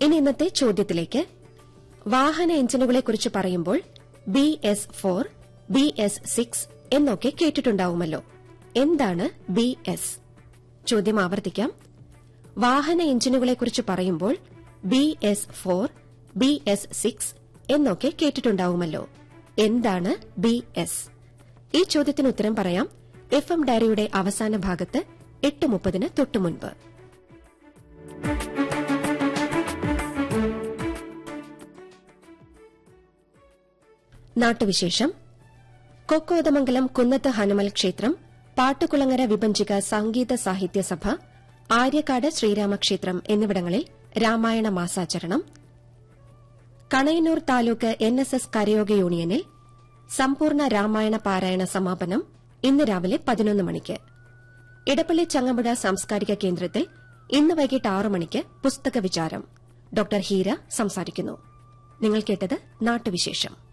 ഇനി ഇന്നത്തെ ചോദ്യത്തിലേക്ക് വാഹന എഞ്ചിനുകളെക്കുറിച്ച് പറയുമ്പോൾ B S four B S six എന്നൊക്കെ കേട്ടിട്ടുണ്ടാവുമല്ലോ എന്താണ് ബി എസ് ചോദ്യം ആവർത്തിക്കാം വാഹന എഞ്ചിനുകളെക്കുറിച്ച് പറയുമ്പോൾ B S four B S six എന്നൊക്കെ കേട്ടിട്ടുണ്ടാവുമല്ലോ എന്താണ് ബി എസ് ഈ ചോദ്യത്തിന് ഉത്തരം പറയാം എഫ് എം ഡയറിയുടെ അവസാന ഭാഗത്ത് എട്ട് മുപ്പതിന് തൊട്ടുമുൻപ് നാട്ടുവിശേഷം കൊക്കോദമംഗലം കുന്നത്ത് ഹനുമൽ ക്ഷേത്രം പാട്ടുകുളങ്ങര വിഭജിക സംഗീത സാഹിത്യ സഭ ആര്യക്കാട് ശ്രീരാമക്ഷേത്രം എന്നിവിടങ്ങളിൽ രാമായണ മാസാചരണം Kanayannur taluk N S S കരയോഗ യൂണിയനിൽ സമ്പൂർണ്ണ രാമായണ പാരായണ സമാപനം ഇന്ന് രാവിലെ പതിനൊന്ന് മണിക്ക് ഇടപ്പള്ളി ചങ്ങമ്പുഴ സാംസ്കാരിക കേന്ദ്രത്തിൽ ഇന്ന് വൈകിട്ട് ആറു മണിക്ക് പുസ്തക വിചാരം ഡോക്ടർ ഹീര സംസാരിക്കുന്നു നിങ്ങൾ കേട്ടത് നാട്ടുവിശേഷം